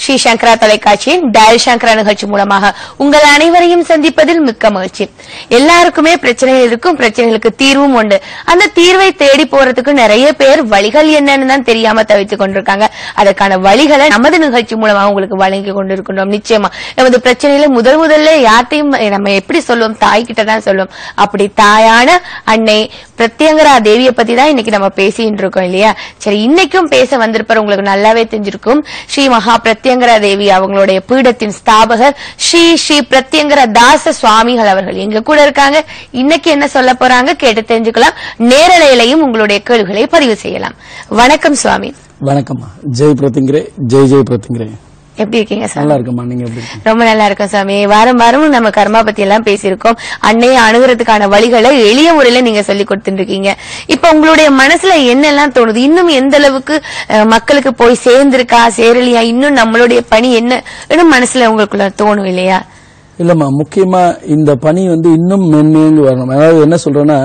ஸ்ரீ சங்கரா தொலைக்காட்சியின் டயல் சங்கரா நிகழ்ச்சி மூலமாக உங்கள் அனைவரையும் சந்திப்பதில் மிக்க மகிழ்ச்சி எல்லாருக்குமே பிரச்சனைகள் இருக்கும் பிரச்சனைகளுக்கு தீர்வும் உண்டு அந்த தீர்வை தேடி போறதுக்கு நிறைய பேர் வழிகள் என்னன்னு தான் தெரியாம தவித்துக் கொண்டிருக்காங்க அதற்கான வழிகளை நமது நிகழ்ச்சி மூலமாக உங்களுக்கு வழங்கி கொண்டிருக்கின்றோம் நிச்சயமா நமது பிரச்சனையில முதல் முதல்ல யார்ட்டையும் நம்ம எப்படி சொல்லுவோம் தாய் கிட்ட தான் சொல்லுவோம் அப்படி தாயான அன்னை பிரத்யங்கரா தேவியை பத்தி தான் இன்னைக்கு நம்ம பேசிட்டு இருக்கோம் இல்லையா சரி இன்னைக்கும் பேச வந்திருப்பார் உங்களுக்கு நல்லாவே தெரிஞ்சிருக்கும் ஸ்ரீ மகா பிரத்யங்கரா தேவி அவங்களுடைய பீடத்தின் ஸ்தாபகர் ஸ்ரீ ஸ்ரீ பிரத்யங்கர தாச சுவாமிகள் அவர்கள் எங்க கூட இருக்காங்க இன்னைக்கு என்ன சொல்ல போறாங்க கேட்டு தெரிஞ்சுக்கலாம் நேரலையிலையும் உங்களுடைய கேள்விகளை பதிவு செய்யலாம் வணக்கம் சுவாமி வணக்கம்மா ஜெய் பிரத்திங்கரே ஜெய் ஜெய் பிரத்திங்கரே எப்படி இருக்கீங்க சார் நல்லா இருக்கம்மா நீங்க எப்படி இருக்கீங்க ரொம்ப நல்லா இருக்கும் சாமி வாரம் வாரம் நம்ம கர்மா பத்தி எல்லாம் பேசியிருக்கோம் அன்னையை அணுகிறதுக்கான வழிகளை எளிய முறையில நீங்க சொல்லி கொடுத்துட்டு இருக்கீங்க இப்ப உங்களுடைய மனசுல என்னெல்லாம் தோணுது இன்னும் எந்த அளவுக்கு அஹ், மக்களுக்கு போய் சேர்ந்திருக்கா சேரலையா இன்னும் நம்மளுடைய பணி என்ன மனசுல உங்களுக்குள்ள தோணும் இல்லையா இல்லம்மா முக்கியமா இந்த பணி வந்து இன்னும் மென்மேங்கு வரணும் அதாவது என்ன சொல்றேன்னா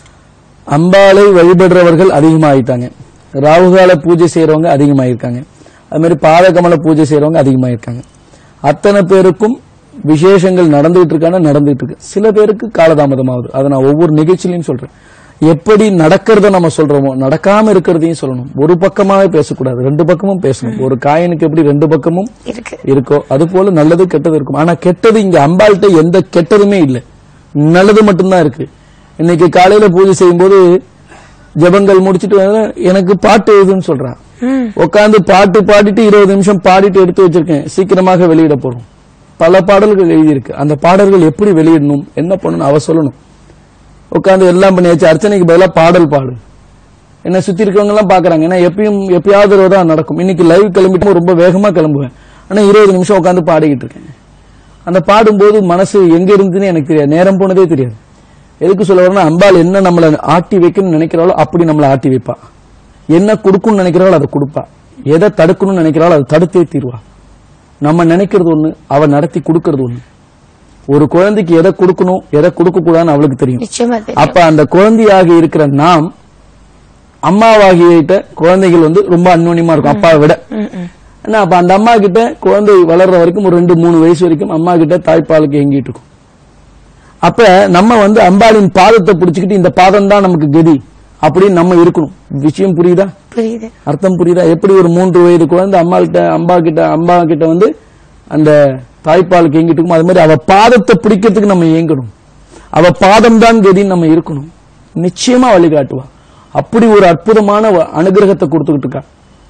அம்பாளை வழிபடுறவர்கள் அதிகமாயிட்டாங்க ராகுகால பூஜை செய்யறவங்க அதிகமாயிருக்காங்க அது மாதிரி பாதகமல பூஜை செய்யறவங்க அதிகமாயிருக்காங்க அத்தனை பேருக்கும் விசேஷங்கள் நடந்துகிட்டு இருக்கான நடந்துகிட்டு இருக்கு சில பேருக்கு காலதாமதமாகுது அதை நான் ஒவ்வொரு நிகழ்ச்சியிலையும் சொல்றேன் எப்படி நடக்கிறத நம்ம சொல்றோமோ நடக்காம இருக்கிறதையும் சொல்லணும் ஒரு பக்கமாவே பேசக்கூடாது ரெண்டு பக்கமும் பேசணும் ஒரு காயினுக்கு எப்படி ரெண்டு பக்கமும் இருக்கு இருக்கோ அது போல நல்லது கெட்டது இருக்கும் ஆனா கெட்டது இங்க அம்பாள்கிட்ட எந்த கெட்டதுமே இல்ல நல்லது மட்டும்தான் இருக்கு இன்னைக்கு காலையில பூஜை செய்யும்போது ஜெபங்கள் முடிச்சிட்டு வந்து, எனக்கு பாட்டு எழுதுன்னு சொல்றான் ம் உட்காந்து பாட்டு பாடிட்டு இருபது நிமிஷம் பாடிட்டு எடுத்து வச்சிருக்கேன் சீக்கிரமாக வெளியிட போறோம் பல பாடல்கள் எழுதியிருக்கு அந்த பாடல்கள் எப்படி வெளியிடணும் என்ன பண்ணணும் அவ சொல்லணும் உட்காந்து எல்லாம் பண்ணியாச்சு அர்ச்சனைக்கு பதிலா பாடல் பாடு என்ன சுத்தி இருக்கவங்க எல்லாம் பாக்குறாங்க ஏன்னா எப்பயும் எப்பயாவது ஒரு தான் நடக்கும் இன்னைக்கு லைவ் கிளம்பிட்டு ரொம்ப வேகமா கிளம்புவேன் ஆனா இருபது நிமிஷம் உட்காந்து பாடிக்கிட்டு இருக்கேன் அந்த பாடும்போது மனசு எங்க இருந்துன்னு எனக்கு தெரியாது நேரம் போனதே தெரியாது எதுக்கு சொல்ல வரேன்னா அம்பாள் என்ன நம்மளை ஆட்டி வைக்கணும்னு நினைக்கிறாளோ அப்படி நம்மளை ஆட்டி வைப்பா என்ன கொடுக்கணும்னு நினைக்கிறாளோ அதை கொடுப்பா எதை தடுக்கணும்னு நினைக்கிறாளோ அதை தடுத்தே தீர்வா நம்ம நினைக்கிறது ஒண்ணு அவ நடத்தி கொடுக்கறது ஒண்ணு ஒரு குழந்தைக்கு எதை கொடுக்கணும் எதை கொடுக்க கூடாதுன்னு அவளுக்கு தெரியும் நிச்சயமா தெரியும் அப்ப அந்த குழந்தையாக இருக்கிற நாம் அம்மாவாகிட்ட குழந்தைகள் வந்து ரொம்ப அந்யோன்யமா இருக்கும் அப்பாவை விட ம், ம். ஏன்னா அப்ப அந்த அம்மா கிட்ட குழந்தை வளர்ற வரைக்கும் ஒரு ரெண்டு மூணு வயசு வரைக்கும் அம்மா கிட்ட தாய்ப்பாலுக்கு எங்கிட்டு இருக்கும் அப்ப நம்ம வந்து அம்பாளின் பாதத்தை பிடிச்சுக்கிட்டு இந்த பாதம் தான் நமக்கு கதி அப்படின்னு நம்ம இருக்கணும் விஷயம் புரியுதா புரியுது அர்த்தம் புரியுதா எப்படி ஒரு மூன்று வயது குழந்தை அம்மா கிட்ட அம்பா கிட்ட அம்பா கிட்ட வந்து அந்த தாய்ப்பாலுக்கு ஏங்கிட்டு இருக்கும் அது மாதிரி அவ பாதத்தை பிடிக்கிறதுக்கு நம்ம ஏங்கணும் அவ பாதம் தான் கதின்னு நம்ம இருக்கணும் நிச்சயமா வழிகாட்டுவா அப்படி ஒரு அற்புதமான வ- அனுகிரகத்தை கொடுத்துக்கிட்டு இருக்கா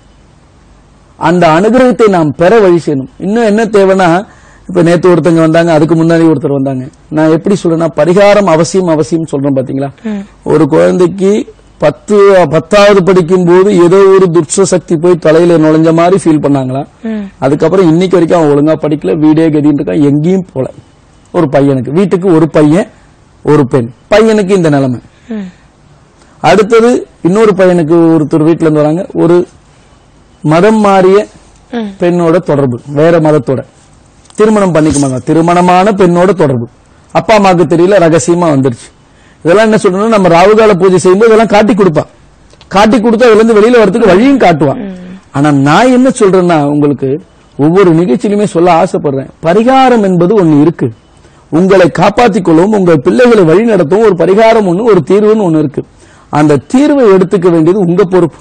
அந்த அனுகிரகத்தை நாம் பெற வழி செய்யணும் இன்னும் என்ன தேவைன்னா இப்ப நேத்து ஒருத்தங்க வந்தாங்க அதுக்கு முன்னாடி ஒருத்தர் வந்தாங்க நான் எப்படி சொல்றேன்னா பரிகாரம் அவசியம் அவசியம் சொல்றேன் பாத்தீங்களா ஒரு குழந்தைக்கு பத்து பத்தாவது படிக்கும் போது ஏதோ ஒரு துர்ச்ச சக்தி போய் தலையில நுழைஞ்ச மாதிரி ஃபீல் பண்ணாங்களா ம் அதுக்கப்புறம் இன்னைக்கு வரைக்கும் அவன் ஒழுங்கா படிக்கல வீடே கதின்னு இருக்கான் எங்கேயும் போல ஒரு பையனுக்கு வீட்டுக்கு ஒரு பையன் ஒரு பெண் பையனுக்கு இந்த நிலைமை ம் அடுத்தது இன்னொரு பையனுக்கு ஒருத்தர் வீட்டுல இருந்து வராங்க ஒரு மதம் மாறிய ம். பெண்ணோட தொடர்பு வேற மதத்தோட திருமணம் பண்ணிக்க மாட்டாங்க திருமணமான பெண்ணோட தொடர்பு அப்பா அம்மாவுக்கு தெரியல ரகசியமா வந்துருச்சு இதெல்லாம் என்ன சொல்றோம்னா நம்ம ராவுகால பூஜை செய்யும்போது இதெல்லாம் காட்டி கொடுப்பா காட்டி கொடுத்து அதுல இருந்து வெளியில வரதுக்கு வழியும் காட்டுவா ஆனா நான் என்ன சொல்றேன்னா உங்களுக்கு ஒவ்வொரு நிகழ்ச்சியிலுமே சொல்ல ஆசைப்படுறேன் பரிகாரம் என்பது ஒண்ணு இருக்கு உங்களை காப்பாத்திக் கொள்ளவும் உங்கள் பிள்ளைகளை வழி நடத்தவும் ஒரு பரிகாரம் ஒண்ணு ஒரு தீர்வுன்னு ஒண்ணு இருக்கு அந்த தீர்வை எடுத்துக்க வேண்டியது உங்க பொறுப்பு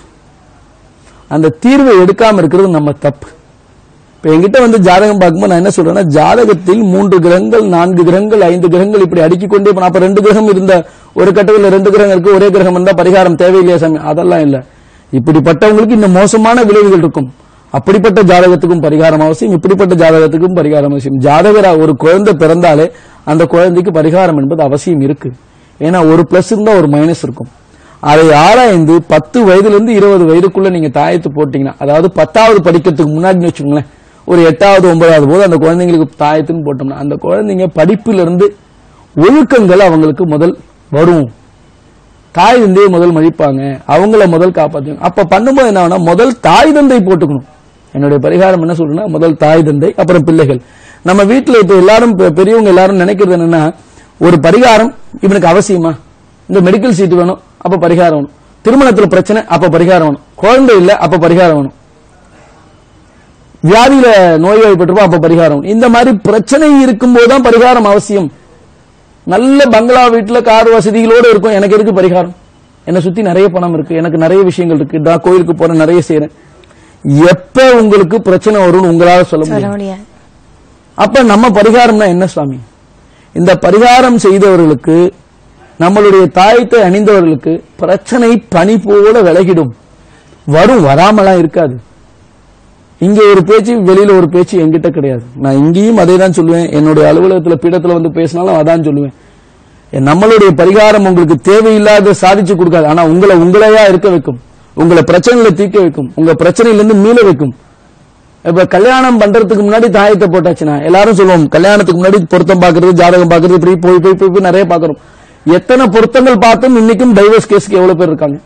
அந்த தீர்வை எடுக்காம இருக்கிறது நம்ம தப்பு இப்ப என்கிட்ட வந்து ஜாதகம் பார்க்கும்போது நான் என்ன சொல்றேன்னா ஜாதகத்தில் மூன்று கிரகங்கள் நான்கு கிரகங்கள் ஐந்து கிரகங்கள் இப்படி அடுக்கிக் கொண்டே போனா அப்ப ரெண்டு கிரகம் இருந்த ஒரு கட்டத்தில் ரெண்டு கிரகம் இருக்கு ஒரே கிரகம் இருந்தா பரிகாரம் தேவையில்லையா சாமி அதெல்லாம் இல்ல இப்படிப்பட்டவங்களுக்கு இந்த மோசமான விளைவுகள் இருக்கும் அப்படிப்பட்ட ஜாதகத்துக்கும் பரிகாரம் அவசியம் இப்படிப்பட்ட ஜாதகத்துக்கும் பரிகாரம் அவசியம் ஜாதகரா ஒரு குழந்தை பிறந்தாலே அந்த குழந்தைக்கு பரிகாரம் என்பது அவசியம் இருக்கு ஏன்னா ஒரு பிளஸ் இருந்தா ஒரு மைனஸ் இருக்கும் அதை ஆராய்ந்து பத்து வயதுல இருந்து இருபது வயதுக்குள்ள நீங்க தாயத்து போட்டீங்கன்னா அதாவது பத்தாவது படிக்கிறதுக்கு முன்னாடி வச்சுக்கோங்களேன் ஒரு எட்டாவது ஒன்பதாவது போது அந்த குழந்தைங்களுக்கு தாயத்துன்னு போட்டோம்னா அந்த குழந்தைங்க படிப்பிலிருந்து இருந்து ஒழுக்கங்கள் அவங்களுக்கு முதல் வரும் தாய் தந்தையை முதல் மதிப்பாங்க அவங்கள முதல் காப்பாற்றுவாங்க அப்ப பண்ணும்போது என்ன ஆகும்னா முதல் தாய் தந்தை போட்டுக்கணும் என்னுடைய பரிகாரம் என்ன சொல்றேன்னா முதல் தாய் தந்தை அப்புறம் பிள்ளைகள் நம்ம வீட்டுல இப்ப எல்லாரும் பெ- பெரியவங்க எல்லாரும் நினைக்கிறது என்னன்னா ஒரு பரிகாரம் இவனுக்கு அவசியமா இந்த மெடிக்கல் சீட் வேணும் அப்ப பரிகாரம் வேணும் திருமணத்துல பிரச்சனை அப்ப பரிகாரம் வேணும் குழந்தை இல்ல அப்ப பரிகாரம் வேணும் வியாதியில நோய்வாய்ப்பட்டிருப்போம் அப்ப பரிகாரம் இந்த மாதிரி பிரச்சனை இருக்கும்போது தான் பரிகாரம் அவசியம் நல்ல பங்களா வீட்டுல கார் வசதிகளோட இருக்கும் எனக்கு எதுக்கு பரிகாரம் என்னை சுத்தி நிறைய பணம் இருக்கு எனக்கு நிறைய விஷயங்கள் இருக்கு நான் கோயிலுக்கு போறேன் நிறைய செய்யறேன் எப்ப உங்களுக்கு பிரச்சனை வரும்னு உங்களால சொல்ல சொல்ல முடியும் முடியாது அப்ப நம்ம பரிகாரம்னா என்ன சுவாமி இந்த பரிகாரம் செய்தவர்களுக்கு நம்மளுடைய தாயத்தை அணிந்தவர்களுக்கு பிரச்சனை பனி போல விலகிடும் வரும் வராமலாம் இருக்காது இங்க ஒரு பேச்சு வெளியில ஒரு பேச்சு என்கிட்ட கிடையாது நான் இங்கேயும் அதே தான் சொல்லுவேன் என்னுடைய அலுவலகத்துல பீடத்துல வந்து பேசினாலும் அதான் சொல்லுவேன் நம்மளுடைய பரிகாரம் உங்களுக்கு தேவையில்லாத சாதிச்சு கொடுக்காது ஆனா உங்களை உங்களையா இருக்க வைக்கும் உங்களை பிரச்சனையில தீர்க்க வைக்கும் உங்க பிரச்சனையிலிருந்து மீள வைக்கும் இப்ப கல்யாணம் பண்றதுக்கு முன்னாடி தாயத்தை போட்டாச்சுன்னா எல்லாரும் சொல்லுவோம் கல்யாணத்துக்கு முன்னாடி பொருத்தம் பாக்குறது ஜாதகம் பாக்குறது இப்படி போய் போய் போய் போய் நிறைய பாக்குறோம் எத்தனை பொருத்தங்கள் பார்த்தும் இன்னைக்கும் டைவர்ஸ் கேஸ்க்கு எவ்வளவு பேர் இருக்காங்க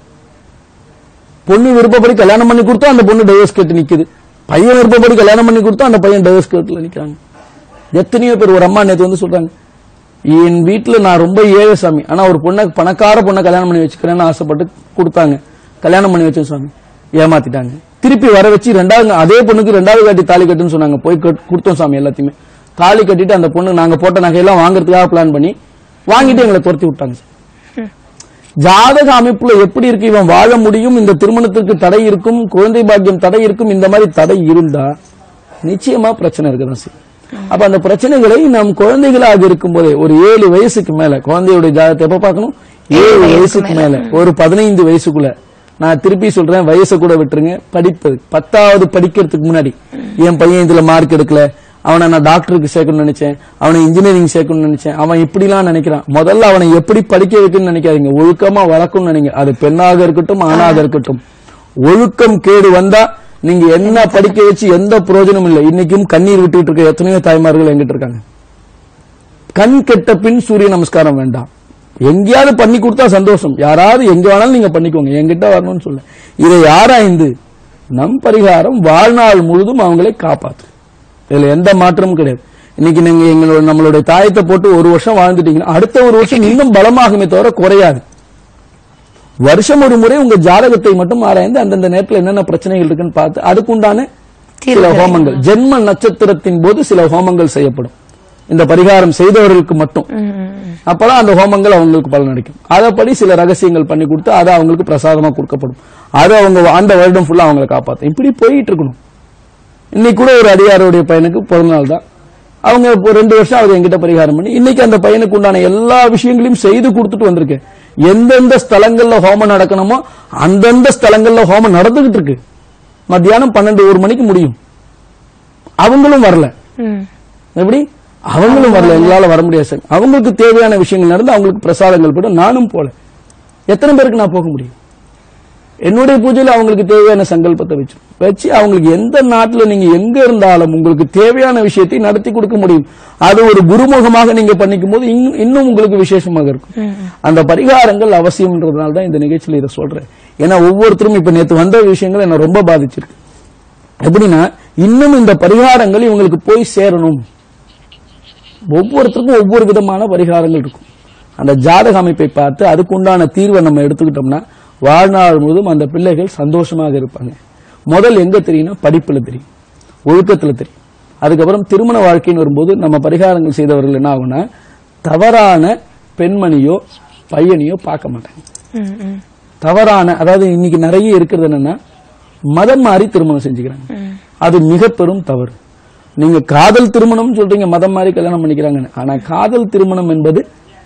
பொண்ணு விருப்பப்படி கல்யாணம் பண்ணி கொடுத்தா அந்த பொண்ணு டைவர்ஸ் கேட்டு நிக்குது பையன் விருப்பப்படி கல்யாணம் பண்ணி கொடுத்தா அந்த பையன் டைவர்ஸ் கேட்டுல நிக்கிறாங்க எத்தனையோ பேர் ஒரு அம்மா நேத்து வந்து சொல்றாங்க என் வீட்டுல நான் ரொம்ப ஏழை சாமி ஆனா ஒரு பொண்ணை பணக்கார பொண்ணை கல்யாணம் பண்ணி வச்சுக்கிறேன்னு ஆசைப்பட்டு கொடுத்தாங்க கல்யாணம் பண்ணி வச்சேன் சாமி ஏமாத்திட்டாங்க திருப்பி வர வச்சு ரெண்டாவது அதே பொண்ணுக்கு ரெண்டாவது காட்டி தாலி கட்டுன்னு சொன்னாங்க போய் கட்- கொடுத்தோம் சாமி எல்லாத்தையுமே தாலி கட்டிட்டு அந்த பொண்ணு நாங்க போட்ட நகையெல்லாம் வாங்குறதுக்காக பிளான் பண்ணி வாங்கிட்டு எங்களை துரத்தி விட்டாங்க சார் ஜாதக அமைப்புல எப்படி இருக்கு இவன் வாழ முடியும் இந்த திருமணத்திற்கு தடை இருக்கும் குழந்தை பாக்கியம் தடை இருக்கும் இந்த மாதிரி தடை இருந்தா நிச்சயமா பிரச்சனை இருக்குதான் செய்யும் அப்ப அந்த பிரச்சனைகளை நாம் குழந்தைகளாக இருக்கும் போதே ஒரு ஏழு வயசுக்கு மேல குழந்தையுடைய ஜாதகத்தை எப்ப பார்க்கணும் ஏழு வயசுக்கு மேல ஒரு பதினைந்து வயசுக்குள்ள நான் திருப்பி சொல்றேன் வயசை கூட விட்டுருங்க படிப்பது பத்தாவது படிக்கிறதுக்கு முன்னாடி என் பையன் இதுல மார்க் எடுக்கல அவனை நான் டாக்டருக்கு சேர்க்கணும்னு நினைச்சேன் அவனை இன்ஜினியரிங் சேர்க்கணும்னு நினைச்சேன் அவன் இப்படிலாம் நினைக்கிறான் முதல்ல அவனை எப்படி படிக்க வைக்கணும்னு நினைக்காதீங்க ஒழுக்கமா வளர்க்கணும்னு நினைங்க அது பெண்ணாக இருக்கட்டும் ஆணாக இருக்கட்டும் ஒழுக்கம் கேடு வந்தா நீங்க என்ன படிக்க வச்சு எந்த பிரயோஜனமும் இல்லை இன்னைக்கும் கண்ணீர் விட்டுட்டு இருக்க எத்தனையோ தாய்மார்கள் எங்கிட்ட இருக்காங்க கண் கெட்ட பின் சூரிய நமஸ்காரம் வேண்டாம் எங்கேயாவது பண்ணி கொடுத்தா சந்தோஷம் யாராவது எங்க வேணாலும் நீங்க பண்ணிக்கோங்க என்கிட்ட வரணும்னு சொல்ல இதை ஆராய்ந்து நம் பரிகாரம் வாழ்நாள் முழுதும் அவங்களை காப்பாத்து இதுல எந்த மாற்றமும் கிடையாது இன்னைக்கு நீங்க எங்களோட நம்மளுடைய தாயத்தை போட்டு ஒரு வருஷம் வாழ்ந்துட்டீங்கன்னா அடுத்த ஒரு வருஷம் இன்னும் பலமாகுமே தவிர குறையாது வருஷம் ஒரு முறை உங்க ஜாதகத்தை மட்டும் ஆராய்ந்து அந்தந்த நேரத்தில் என்னென்ன பிரச்சனைகள் இருக்குன்னு பார்த்து அதுக்குண்டான சில ஹோமங்கள் ஜென்ம நட்சத்திரத்தின் போது சில ஹோமங்கள் செய்யப்படும் இந்த பரிகாரம் செய்தவர்களுக்கு மட்டும் அப்பதான் அந்த ஹோமங்கள் அவங்களுக்கு பலன் அளிக்கும் அதப்படி சில ரகசியங்கள் பண்ணி கொடுத்து அது அவங்களுக்கு பிரசாதமா கொடுக்கப்படும் அது அவங்க அந்த வருடம் ஃபுல்லா அவங்களை காப்பாத்தும் இப்படி போயிட்டு இருக்கணும் இன்னைக்கு கூட ஒரு அடியாருடைய பையனுக்கு பிறந்த நாள் தான் அவங்க இப்போ ரெண்டு வருஷம் அவர் என்கிட்ட பரிகாரம் பண்ணி இன்னைக்கு அந்த பையனுக்கு உண்டான எல்லா விஷயங்களையும் செய்து கொடுத்துட்டு வந்திருக்கேன் எந்தெந்த ஸ்தலங்கள்ல ஹோமம் நடக்கணுமோ அந்தந்த ஸ்தலங்கள்ல ஹோமம் நடந்துகிட்டு இருக்கு மத்தியானம் பன்னெண்டு ஒரு மணிக்கு முடியும் அவங்களும் வரல ம். எப்படி அவங்களும் வரல எங்களால வர முடியாது சார் அவங்களுக்கு தேவையான விஷயங்கள் நடந்து அவங்களுக்கு பிரசாதங்கள் போட நானும் போல எத்தனை பேருக்கு நான் போக முடியும் என்னுடைய பூஜையில அவங்களுக்கு தேவையான சங்கல்பத்தை வச்சு வச்சு அவங்களுக்கு எந்த நாட்டுல நீங்க எங்க இருந்தாலும் உங்களுக்கு தேவையான விஷயத்தை நடத்தி கொடுக்க முடியும் அது ஒரு குருமுகமாக நீங்க பண்ணிக்கும் போது இன்னும் இன்னும் உங்களுக்கு விசேஷமாக இருக்கும் அந்த பரிகாரங்கள் அவசியம்ன்றதுனால தான் இந்த நிகழ்ச்சியில இதை சொல்றேன் ஏன்னா ஒவ்வொருத்தரும் இப்ப நேத்து வந்த விஷயங்கள் என்ன ரொம்ப பாதிச்சிருக்கு எப்படின்னா இன்னும் இந்த பரிகாரங்கள் இவங்களுக்கு போய் சேரணும் ஒவ்வொருத்தருக்கும் ஒவ்வொரு விதமான பரிகாரங்கள் இருக்கும் அந்த ஜாதக அமைப்பை பார்த்து அதுக்குண்டான தீர்வை நம்ம எடுத்துக்கிட்டோம்னா வாழ்நாள் முழுதும் அந்த பிள்ளைகள் சந்தோஷமாக இருப்பாங்க முதல் எங்க தெரியும்னா படிப்புல தெரியும் ஒழுக்கத்துல தெரியும் அதுக்கப்புறம் திருமண வாழ்க்கைன்னு வரும்போது நம்ம பரிகாரங்கள் செய்தவர்கள் என்ன ஆகும்னா தவறான பெண்மணியோ பையனையோ பார்க்க மாட்டாங்க ம், ம். தவறான அதாவது இன்னைக்கு நிறைய இருக்கிறது என்னன்னா மதம் மாறி திருமணம் செஞ்சுக்கிறாங்க அது மிக பெரும் தவறு நீங்க காதல் திருமணம் சொல்றீங்க மதம் மாறி கல்யாணம் பண்ணிக்கிறாங்கன்னு ஆனா காதல் திருமணம் என்பது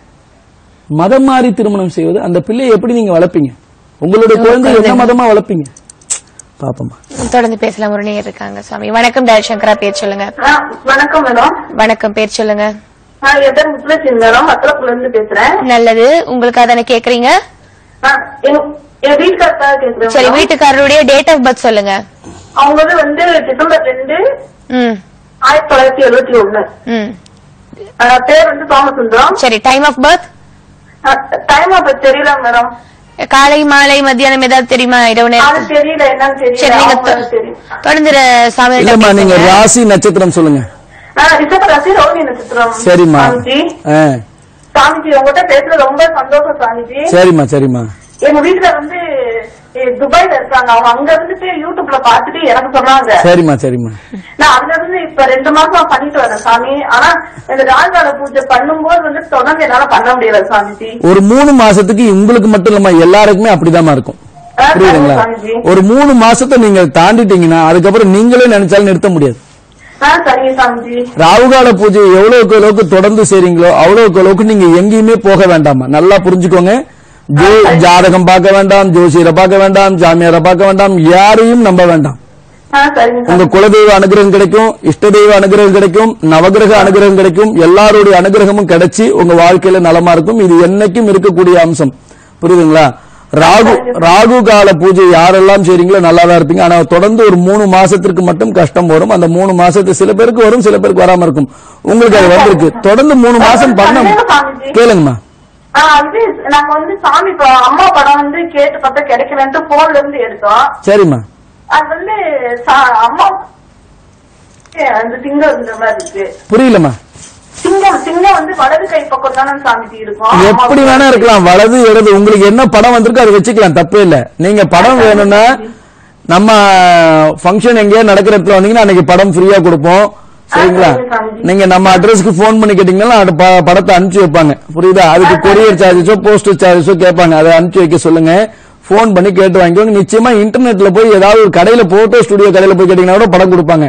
மதம் மாறி திருமணம் செய்வது அந்த பிள்ளையை எப்படி நீங்க வளர்ப்பீங்க உங்களுடைய குழந்தை என்ன மதமா வளர்ப்பீங்க பாப்போமா தொடர்ந்து பேசலாம் ஒரு நேயர் இருக்காங்க சுவாமி வணக்கம் டேல் சங்கரா பேர் சொல்லுங்க ஆ, வணக்கம் மேடம் வணக்கம் பேர் சொல்லுங்க நான் என் பேர் முத்துலட்சுமி மேடம் வத்தலப்புல இருந்து பேசுறேன் நல்லது உங்களுக்கு அதானே கேக்குறீங்க ஆ, எங்க- என் வீட்டுக்காரத்தான் கேக்குறேன் சரி மேடம். வீட்டுக்காரருடைய டேட் ஆஃப் பர்த் சொல்லுங்க அவங்க வந்து வந்து டிசம்பர் ரெண்டு ம் ஆயிரத்தி தொள்ளாயிரத்தி எழுபத்தி ஒண்ணு ம் ஆ, பேர் வந்து சோமசுந்தரம் சரி டைம் ஆஃப் பர்த் டைம் அப்ப தெரியல மேடம் காலை மாலை மத்தியானம் ஏதாவது தெரியுமா இரவு அது நேரம் தெரியல என்னன்னு சரி தெரியல நீங்க அவங்க தொ- தெரியும் தொடர்ந்து சாமி இல்லம்மா நீங்க ராசி நட்சத்திரம் சொல்லுங்க ஆ, ரிஷப ராசி ரோஹி நட்சத்திரம் சரிம்மா சாமிஜி ஆ, சாமிஜி உங்ககிட்ட பேசுறது ரொம்ப சந்தோஷம் சாமிஜி சரிம்மா சரிம்மா எங்க வீட்டுல வந்து ஏ, துபாய்ல இருக்காங்க அவங்க அங்க இருந்துட்டு யூடியூப்ல பாத்துட்டு எனக்கு சொன்னாங்க சரிம்மா சரிம்மா நான் அதுல இருந்து இப்ப ரெண்டு மாசம் பண்ணிட்டு வரேன் சாமி ஆனா இந்த ராஜால பூஜை பண்ணும்போது வந்து தொடர்ந்து என்னால பண்ண முடியல சாமிஜி ஒரு மூணு மாசத்துக்கு உங்களுக்கு மட்டும் இல்லம்மா எல்லாருக்குமே அப்படிதாம்மா இருக்கும் ஆ, புரியுதுங்களா சாமிஜி. ஒரு மூணு மாசத்தை நீங்க தாண்டிட்டீங்கன்னா அதுக்கப்புறம் நீங்களே நினைச்சாலும் நிறுத்த முடியாது ஆ சரிங்க சாமிஜி ராகுகால பூஜை எவ்வளவுக்கு அளவுக்கு தொடர்ந்து செய்றீங்களோ அவ்வளவுக்கு அளவுக்கு நீங்க எங்கேயுமே போக வேண்டாமா நல்லா புரிஞ்சுக்கோங்க ஜோ- ஜாதகம் பார்க்க வேண்டாம் ஜோசியரை பார்க்க வேண்டாம் ஜாமியாரை பார்க்க வேண்டாம் யாரையும் நம்ப வேண்டாம் ஆ சரிங்க உங்க சாமி குலதெய்வ அனுகிரகம் கிடைக்கும் இஷ்ட தெய்வ அனுகிரகம் கிடைக்கும் நவகிரக அனுகிரகம் கிடைக்கும் எல்லாருடைய அனுகிரகமும் கிடைச்சி உங்க வாழ்க்கையில நலமா இருக்கும் இது என்னைக்கும் இருக்கக்கூடிய அம்சம் புரியுதுங்களா ராகு ராகு கால பூஜை யாரெல்லாம் செய்றீங்களோ நல்லா தான் இருப்பீங்க ஆனா தொடர்ந்து ஒரு மூணு மாசத்திற்கு மட்டும் கஷ்டம் வரும் அந்த மூணு மாசத்து சில பேருக்கு வரும் சில பேருக்கு வராம இருக்கும் உங்களுக்கு அது வந்திருக்கு தொடர்ந்து மூணு மாசம் பண்ண கேளுங்கம்மா ஆ இது நாங்க வந்து சாமி ப- அம்மா படம் வந்து கேட்டு பார்த்தா கிடைக்கலன்ட்டு போன்ல இருந்து எடுத்தோம் சரிம்மா அது வந்து சா- அம்மா அந்த சிங்கம் இந்த மாதிரி இருக்கு புரியலம்மா சிங்கம் சிங்கம் வந்து வலது கை பக்கம் தானே சாமிஜி இருக்கும் எப்படி வேணா இருக்கலாம் வலது இடது உங்களுக்கு என்ன படம் வந்திருக்கோ அதை வச்சுக்கலாம் தப்பே இல்ல நீங்க படம் வேணும்னா நம்ம ஃபங்க்ஷன் எங்கேயா நடக்கிற இடத்துல வந்தீங்கன்னா அன்னைக்கு படம் ஃப்ரீயா கொடுப்போம் சரிங்களா சரி, சாமிஜி. நீங்க நம்ம அட்ரஸ்க்கு ஃபோன் பண்ணி கேட்டீங்கன்னா அது ப- படத்தை அனுப்பிச்சு வைப்பாங்க புரியுதா அதுக்கு கொரியர் சார்ஜஸோ போஸ்டல் சார்ஜஸோ கேட்பாங்க அதை அனுப்பிச்சு வைக்க சொல்லுங்க ஃபோன் பண்ணி கேட்டு வாங்கிக்கோங்க நிச்சயமா இன்டர்நெட்ல போய் ஏதாவது ஒரு கடையில போட்டோ ஸ்டுடியோ கடையில போய் கேட்டீங்கன்னா கூட படம் கொடுப்பாங்க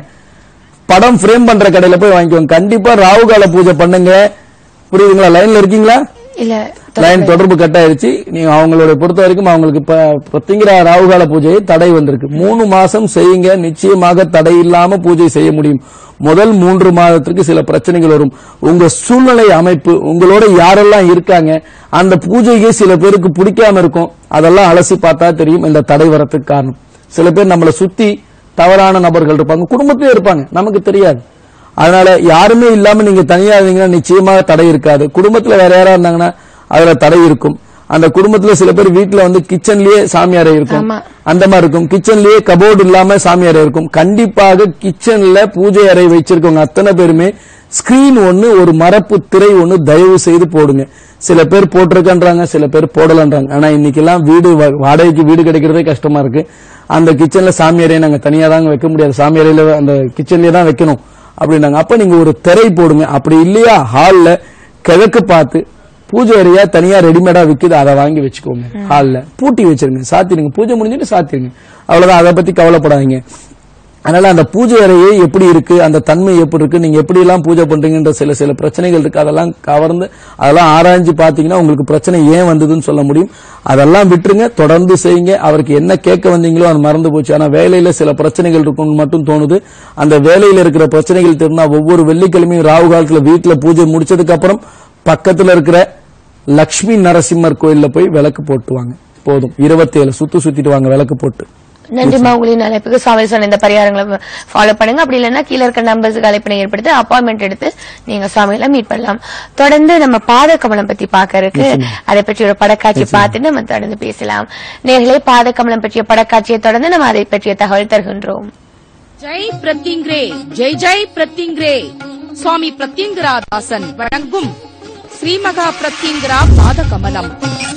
படம் ஃப்ரேம் பண்ற கடையில போய் வாங்கிக்கோங்க கண்டிப்பா ராகுகால பூஜை பண்ணுங்க புரியுதுங்களா லைன்ல இருக்கீங்களா இல்ல லைன் தொடர்பு கட் ஆயிருச்சு நீங்க அவங்களோட பொறுத்த வரைக்கும் அவங்களுக்கு இப்ப பிரத்திங்கிற ராகுகால பூஜையை தடை வந்திருக்கு மூணு மாசம் செய்யுங்க நிச்சயமாக தடை இல்லாம பூஜை செய்ய முடியும் முதல் மூன்று மாதத்திற்கு சில பிரச்சனைகள் வரும் உங்க சூழ்நிலை அமைப்பு உங்களோட யாரெல்லாம் இருக்காங்க அந்த பூஜைக்கு சில பேருக்கு பிடிக்காம இருக்கும் அதெல்லாம் அலசி பார்த்தா தெரியும் இந்த தடை வரத்துக்கு காரணம் சில பேர் நம்மளை சுத்தி தவறான நபர்கள் இருப்பாங்க குடும்பத்திலே இருப்பாங்க நமக்கு தெரியாது அதனால யாருமே இல்லாம நீங்க தனியா இருந்தீங்கன்னா நிச்சயமாக தடை இருக்காது குடும்பத்துல வேற யாரா இருந்தாங்கன்னா அதுல தடை இருக்கும் அந்த குடும்பத்துல சில பேர் வீட்டுல வந்து கிச்சன்லயே சாமியாரை இருக்கும் ஆமா. அந்த மாதிரி இருக்கும் கிச்சன்லயே கபோர்டு இல்லாம சாமியாரை இருக்கும் கண்டிப்பாக கிச்சன்ல பூஜை அறை வச்சிருக்கவங்க அத்தனை பேருமே ஸ்கிரீன் ஒண்ணு ஒரு மரப்பு திரை ஒண்ணு தயவு செய்து போடுங்க சில பேர் போட்டிருக்கன்றாங்க சில பேர் போடலன்றாங்க ஆனா இன்னைக்கு எல்லாம் வீடு வா- வாடகைக்கு வீடு கிடைக்கிறதே கஷ்டமா இருக்கு அந்த கிச்சன்ல சாமியாரையை நாங்க தனியா தாங்க வைக்க முடியாது சாமியாரையில அந்த கிச்சன்லயே தான் வைக்கணும் அப்படின்னாங்க அப்ப நீங்க ஒரு திரை போடுங்க அப்படி இல்லையா ஹால்ல கிழக்கு பார்த்து பூஜை அறையா தனியா ரெடிமேடா விக்குது அதை வாங்கி வச்சுக்கோங்க ஹால்ல பூட்டி வச்சிருங்க சாத்திடுங்க பூஜை முடிஞ்சிட்டு சாத்திடுங்க அவ்வளவுதான் அதை பத்தி கவலைப்படாதீங்க அதனால அந்த பூஜை அறையே எப்படி இருக்கு அந்த தன்மை எப்படி இருக்கு நீங்க எப்படி எல்லாம் பூஜை பண்றீங்கன்ற சில சில பிரச்சனைகள் இருக்கு அதெல்லாம் கவர்ந்து அதெல்லாம் ஆராய்ஞ்சு பாத்தீங்கன்னா உங்களுக்கு பிரச்சனை ஏன் வந்ததுன்னு சொல்ல முடியும் அதெல்லாம் விட்டுருங்க தொடர்ந்து செய்யுங்க அவருக்கு என்ன கேட்க வந்தீங்களோ அது மறந்து போச்சு ஆனா வேலையில சில பிரச்சனைகள் இருக்கும்னு மட்டும் தோணுது அந்த வேலையில இருக்கிற பிரச்சனைகள் தெரிஞ்சா ஒவ்வொரு வெள்ளிக்கிழமையும் ராகு காலத்துல வீட்டுல பூஜை முடிச்சதுக்கு அப்புறம் பக்கத்துல இருக்கிற லக்ஷ்மி நரசிம்மர் கோயில்ல போய் விளக்கு போட்டுவாங்க போதும் இருபத்தேழு சுத்து சுத்திட்டு வாங்க விளக்கு போட்டு நன்றிமா உங்களின் அழைப்புக்கு சாமி சொன்ன இந்த பரிகாரங்களை ஃபாலோ பண்ணுங்க அப்படி இல்லைன்னா கீழே இருக்க நம்பர்ஸுக்கு அழைப்பினை ஏற்படுத்தி அப்பாயின்மெண்ட் எடுத்து நீங்க சாமியில மீட் பண்ணலாம் தொடர்ந்து நம்ம பாத கமலம் பத்தி பார்க்க இருக்கு அதை பற்றி ஒரு படக்காட்சி பார்த்துட்டு நம்ம தொடர்ந்து பேசலாம் நேர்களே பாத கமலம் பற்றிய படக்காட்சியை தொடர்ந்து நம்ம அதை பற்றிய தகவல் தருகின்றோம் ஜெய் பிரத்யங்கிரே ஜெய் ஜெய் பிரத்யங்கிரே சுவாமி பிரத்யங்கிரா தாசன் வழங்கும் ஸ்ரீமகா பிரத்யங்கிரா பாதகமலம்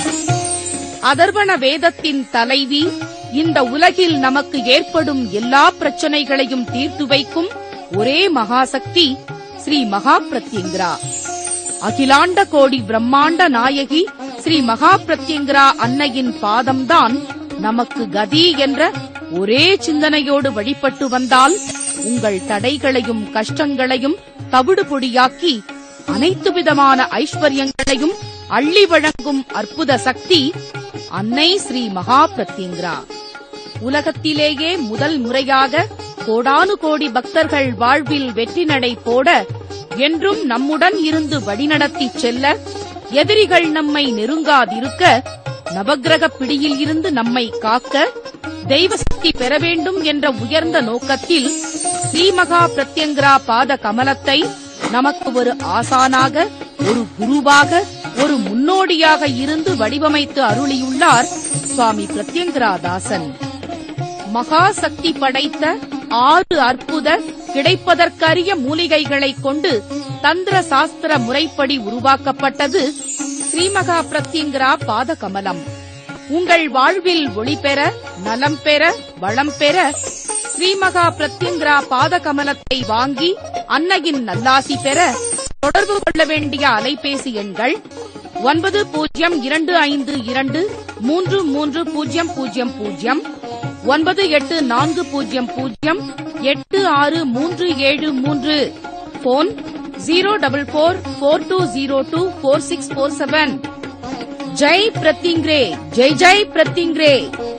அதர்வண வேதத்தின் தலைவி இந்த உலகில் நமக்கு ஏற்படும் எல்லா பிரச்சனைகளையும் தீர்த்து வைக்கும் ஒரே மகாசக்தி ஸ்ரீ மகா பிரத்யங்கிரா அகிலாண்ட கோடி பிரம்மாண்ட நாயகி ஸ்ரீ மகா பிரத்யங்கிரா அன்னையின் பாதம்தான் நமக்கு கதி என்ற ஒரே சிந்தனையோடு வழிபட்டு வந்தால் உங்கள் தடைகளையும் கஷ்டங்களையும் தவிடுபொடியாக்கி அனைத்து விதமான ஐஸ்வர்யங்களையும் அள்ளி வழங்கும் அற்புத சக்தி அன்னை ஸ்ரீ மகா பிரத்யங்கிரா உலகத்திலேயே முதல் முறையாக கோடானு கோடி பக்தர்கள் வாழ்வில் வெற்றி நடை போட என்றும் நம்முடன் இருந்து வழிநடத்திச் செல்ல எதிரிகள் நம்மை நெருங்காதிருக்க நவக்கிரக பிடியில் இருந்து நம்மை காக்க தெய்வ சக்தி பெற வேண்டும் என்ற உயர்ந்த நோக்கத்தில் ஸ்ரீமகா பிரத்யங்கிரா பாத கமலத்தை நமக்கு ஒரு ஆசானாக ஒரு குருவாக ஒரு முன்னோடியாக இருந்து வடிவமைத்து அருளியுள்ளார் சுவாமி பிரத்யங்கிரா தாசன் மகா சக்தி படைத்த ஆறு அற்புத கிடைப்பதற்கரிய மூலிகைகளை கொண்டு தந்திர சாஸ்திர முறைப்படி உருவாக்கப்பட்டது ஸ்ரீமகா பிரத்யங்கிரா பாத கமலம் உங்கள் வாழ்வில் ஒளி பெற நலம் பெற வளம் பெற ஸ்ரீமகா பிரத்யங்கிரா பாத கமலத்தை வாங்கி அன்னையின் நல்லாசி பெற தொடர்பு கொள்ள வேண்டிய அலைபேசி எண்கள் ஒன்பது பூஜ்ஜியம் இரண்டு ஐந்து இரண்டு மூன்று மூன்று பூஜ்ஜியம் பூஜ்ஜியம் பூஜ்ஜியம் ஒன்பது எட்டு நான்கு பூஜ்ஜியம் பூஜ்ஜியம் எட்டு ஆறு மூன்று ஏழு மூன்று phone zero double four four two zero two four six four seven Jai Pratyangira Jai Jai Pratyangira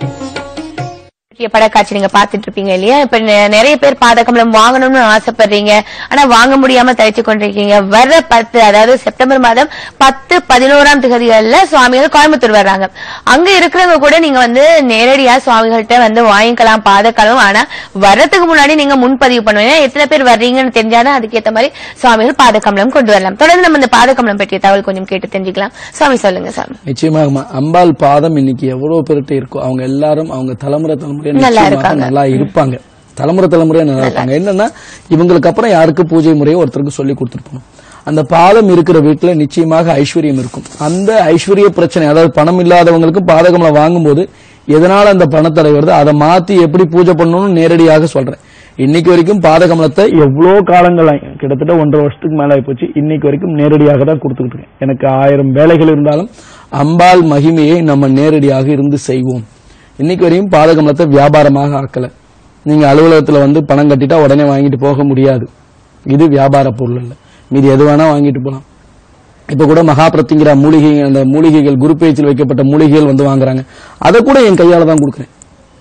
முக்கிய படக்காட்சி நீங்க பாத்துட்டு இருப்பீங்க இல்லையா இப்ப நெ- நிறைய பேர் பாதகமலம் வாங்கணும்னு ஆசைப்படுறீங்க ஆனா வாங்க முடியாம தவிச்சு கொண்டிருக்கீங்க வர்ற பத்து அதாவது செப்டம்பர் மாதம் பத்து பதினோராம் திகதிகள்ல சுவாமிகள் கோயம்புத்தூர் வர்றாங்க அங்க இருக்கிறவங்க கூட நீங்க வந்து நேரடியா சுவாமிகள்கிட்ட வந்து வாங்கிக்கலாம் பாதகலம் ஆனா வர்றதுக்கு முன்னாடி நீங்க முன்பதிவு பண்ணுவீங்க எத்தனை பேர் வர்றீங்கன்னு தெரிஞ்சாதான் அதுக்கேத்த மாதிரி சுவாமிகள் பாதகமலம் கொண்டு வரலாம் தொடர்ந்து நம்ம இந்த பாதகமலம் பற்றிய தகவல் கொஞ்சம் கேட்டு தெரிஞ்சுக்கலாம் சுவாமி சொல்லுங்க சாமி நிச்சயமாக அம்பாள் பாதம் இன்னைக்கு எவ்வளவு பேர்கிட்ட இருக்கோ அவங்க எல்லாரும் அவங்க தலைமுறை தலைமுறை நல்லா நிச்சயமாக இருக்காங்க. நல்லா இருப்பாங்க தலைமுறை தலைமுறையா நல்லா இருப்பாங்க என்னன்னா இவங்களுக்கு அப்புறம் யாருக்கு பூஜை முறையை ஒருத்தருக்கு சொல்லி கொடுத்துருப்போம் அந்த பாதம் இருக்கிற வீட்டுல நிச்சயமாக ஐஸ்வர்யம் இருக்கும் அந்த ஐஸ்வர்ய பிரச்சனை அதாவது பணம் இல்லாதவங்களுக்கு பாதகம்ல வாங்கும்போது எதனால அந்த பணத்தடை வருது அதை மாத்தி எப்படி பூஜை பண்ணணும்னு நேரடியாக சொல்றேன் இன்னைக்கு வரைக்கும் பாதகமலத்தை எவ்வளோ காலங்கள் ஆகி- கிட்டத்தட்ட ஒன்றரை வருஷத்துக்கு மேல ஆயிப்போச்சு இன்னைக்கு வரைக்கும் நேரடியாக தான் கொடுத்துக்கிட்டு இருக்கேன் எனக்கு ஆயிரம் வேலைகள் இருந்தாலும் அம்பாள் மகிமையை நம்ம நேரடியாக இருந்து செய்வோம் இன்னைக்கு வரையும் பாதகமலத்தை வியாபாரமாக ஆக்கல நீங்க அலுவலகத்துல வந்து பணம் கட்டிட்டா உடனே வாங்கிட்டு போக முடியாது இது வியாபார பொருள் இல்ல மீதி எது வேணா வாங்கிட்டு போலாம் இப்ப கூட மகாபிரத்திங்கிற மூலிகை அந்த மூலிகைகள் குரு பேச்சில் வைக்கப்பட்ட மூலிகைகள் வந்து வாங்குறாங்க அதை கூட என் கையால தான் கொடுக்குறேன்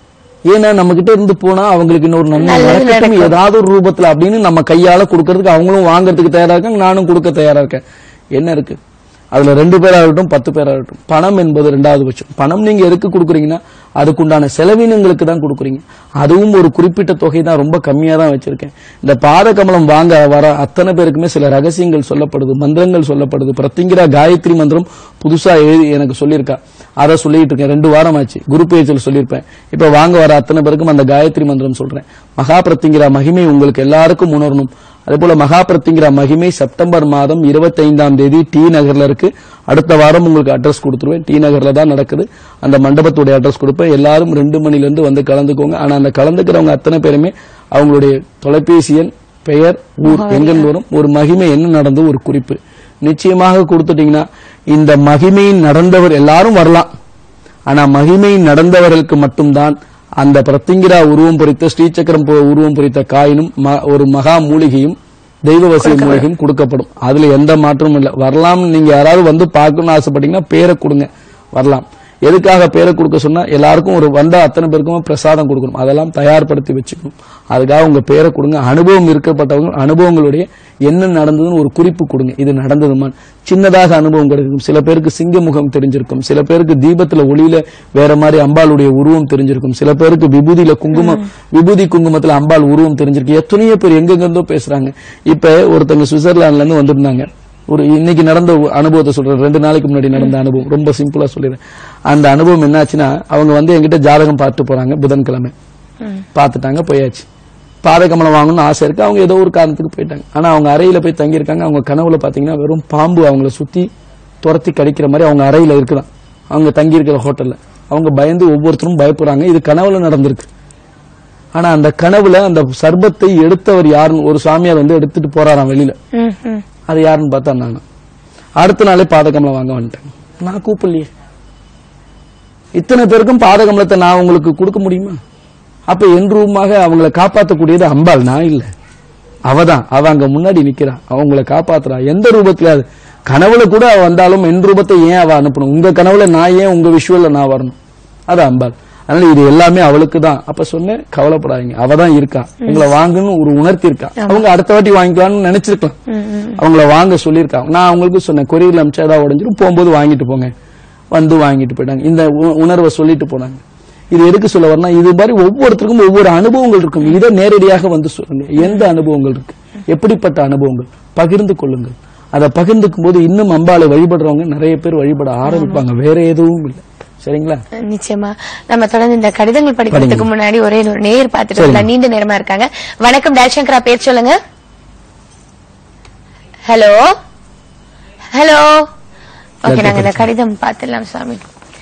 ஏன்னா நம்ம கிட்ட இருந்து போனா அவங்களுக்கு இன்னொரு நன்மை நல்லது நடக்கட்டும் நடக்கும். ஏதாவது ஒரு ரூபத்துல அப்படின்னு நம்ம கையால கொடுக்கறதுக்கு அவங்களும் வாங்குறதுக்கு தயாரா இருக்காங்க நானும் கொடுக்க தயாரா இருக்கேன் என்ன இருக்கு அதுல ரெண்டு பேரா இருக்கட்டும் பத்து பேரா இருக்கட்டும் பணம் என்பது ரெண்டாவது பட்சம் பணம் நீங்க எதுக்கு கொடுக்குறீங்கன்னா அதுக்குண்டான செலவினங்களுக்கு தான் கொடுக்குறீங்க அதுவும் ஒரு குறிப்பிட்ட தொகை தான் ரொம்ப கம்மியா தான் வச்சிருக்கேன் இந்த பாத கமலம் வாங்க வர அத்தனை பேருக்குமே சில ரகசியங்கள் சொல்லப்படுது மந்திரங்கள் சொல்லப்படுது பிரத்திங்கிரா காயத்ரி மந்திரம் புதுசா எழுதி எனக்கு சொல்லியிருக்கா அதை சொல்லிட்டு இருக்கேன் ரெண்டு வாரம் ஆச்சு குரு பேச்சில் சொல்லியிருப்பேன் இப்ப வாங்க வர அத்தனை பேருக்கும் அந்த காயத்ரி மந்திரம் சொல்றேன் மகா பிரத்திங்கிரா மகிமை உங்களுக்கு எல்லாருக்கும் உணரணும் அதே போல மகா பிரத்திங்கிரா மகிமை செப்டம்பர் மாதம் 25ஆம் தேதி டி நகர்ல இருக்கு அடுத்த வாரம் உங்களுக்கு அட்ரஸ் கொடுத்துருவேன் டி நகர்ல தான் நடக்குது அந்த மண்டபத்துடைய அட்ரஸ் கொடுப்பேன் எல்லாரும் ரெண்டு மணில இருந்து வந்து கலந்துக்கோங்க ஆனா அந்த கலந்துக்கிறவங்க அத்தனை பேருமே அவங்களுடைய தொலைபேசி எண் பெயர் ஊர் எங்கன்னு வரும் ஒரு மகிமை என்ன நடந்து ஒரு குறிப்பு நிச்சயமாக கொடுத்துட்டீங்கன்னா இந்த மகிமை நடந்தவர் எல்லாரும் வரலாம் ஆனா மகிமை நடந்தவர்களுக்கு மட்டும்தான் அந்த பிரத்திங்கிரா உருவம் பொறித்த ஸ்ரீசக்கரம் போ- உருவம் பொறித்த காயினும் ம- ஒரு மகா மூலிகையும் தெய்வவசிய மூலிகையும் கொடுக்கப்படும் அதுல எந்த மாற்றமும் இல்லை வரலாம் நீங்க யாராவது வந்து பார்க்கணும்னு ஆசைப்பட்டீங்கன்னா பேரை கொடுங்க வரலாம் எதுக்காக பேரை கொடுக்க சொன்னா எல்லாருக்கும் ஒரு வந்த அத்தனை பேருக்கும் பிரசாதம் கொடுக்கணும் அதெல்லாம் தயார்படுத்தி வச்சுக்கணும் அதுக்காக உங்க பேரை கொடுங்க அனுபவம் இருக்கப்பட்டவங்க அனுபவங்களுடைய என்ன நடந்ததுன்னு ஒரு குறிப்பு கொடுங்க இது நடந்ததுமா சின்னதாக அனுபவம் கிடைக்கும் சில பேருக்கு சிங்க முகம் தெரிஞ்சிருக்கும் சில பேருக்கு தீபத்துல ஒளியில வேற மாதிரி அம்பாளுடைய உருவம் தெரிஞ்சிருக்கும் சில பேருக்கு விபூதியில குங்குமம் விபூதி குங்குமத்துல அம்பாள் உருவம் தெரிஞ்சிருக்கு எத்தனையோ பேர் எங்கெங்கிருந்தோ பேசுறாங்க இப்ப ஒருத்தங்க சுவிட்சர்லாந்துல இருந்து வந்திருந்தாங்க ஒரு இன்னைக்கு நடந்த ஒரு அனுபவத்தை சொல்றேன் ரெண்டு நாளைக்கு முன்னாடி நடந்த அனுபவம் ரொம்ப சிம்பிளா சொல்லிடுறேன் அந்த அனுபவம் என்னாச்சுன்னா அவங்க வந்து என்கிட்ட ஜாதகம் பார்த்து போறாங்க புதன்கிழமை பார்த்துட்டாங்க போயாச்சு பாதகமலம் வாங்கணும்னு ஆசை இருக்கு அவங்க ஏதோ ஒரு காரணத்துக்கு போயிட்டாங்க ஆனா அவங்க அறையில போய் தங்கியிருக்காங்க அவங்க கனவுல பாத்தீங்கன்னா வெறும் பாம்பு அவங்கள சுத்தி துரத்தி கடிக்கிற மாதிரி அவங்க அறையில இருக்குதான் அவங்க தங்கி இருக்கிற ஹோட்டல்ல அவங்க பயந்து ஒவ்வொருத்தரும் பயப்படுறாங்க இது கனவுல நடந்திருக்கு ஆனா அந்த கனவுல அந்த சர்பத்தை எடுத்தவர் யாருன்னு ஒரு சாமியார் வந்து எடுத்துட்டு போறாராம் வெளியில ம், ம். அது யாருன்னு பார்த்தா நான் அடுத்த நாளே பாதகமலம் வாங்க வந்துட்டேன் நான் கூப்பிடலையே இத்தனை பேருக்கும் பாதகமலத்தை நான் உங்களுக்கு கொடுக்க முடியுமா அப்ப என் ரூபமாக அவங்கள காப்பாற்றக்கூடியது அம்பாள் நான் இல்ல அவதான் அவ அங்க முன்னாடி நிக்கிறா அவங்கள காப்பாத்துறா எந்த ரூபத்துல அது கனவுல கூட அவ வந்தாலும் என் ரூபத்தை ஏன் அவ அனுப்பணும் உங்க கனவுல நான் ஏன் உங்க விஷுவல்ல நான் வரணும் அது அம்பாள் அதனால இது எல்லாமே அவளுக்கு தான் அப்ப சொன்னேன் கவலைப்படாதீங்க அவ தான் இருக்கா உங்களை வாங்கன்னு ஒரு உணர்த்தி இருக்கா அவங்க அடுத்த வாட்டி வாங்கிக்கலாம்னு நினைச்சிருக்கலாம் அவங்கள வாங்க சொல்லியிருக்காங்க நான் அவங்களுக்கு சொன்னேன் கொரியர்ல அமிச்சா ஏதாவது உடஞ்சிரும் போகும்போது வாங்கிட்டு போங்க வந்து வாங்கிட்டு போயிட்டாங்க இந்த உ- உணர்வை சொல்லிட்டு போனாங்க இது எதுக்கு சொல்ல வரனா இது மாதிரி ஒவ்வொருத்தருக்கும் ஒவ்வொரு அனுபவங்கள் இருக்கும் இதை நேரடியாக வந்து சொல்லுங்க எந்த அனுபவங்கள் இருக்கு எப்படிப்பட்ட அனுபவங்கள் பகிர்ந்து கொள்ளுங்கள் அதை பகிர்ந்துக்கும் போது இன்னும் அம்பாளை வழிபடுறவங்க நிறைய பேர் வழிபட ஆரம்பிப்பாங்க வேற எதுவும் இல்லை சரிங்களா நிச்சயமா நம்ம தொடர்ந்து இந்த கடிதங்கள் படிக்கிறதுக்கு முன்னாடி ஒரே ஒரு நேர் பார்த்துட்டு சரிங்க. இருக்கலாம். நீண்ட நேரமா இருக்காங்க வணக்கம் டேஷங்கரா பேர் சொல்லுங்க ஹலோ ஹலோ ஓகே நாங்க இந்த கடிதம் பார்த்துடலாம் சுவாமி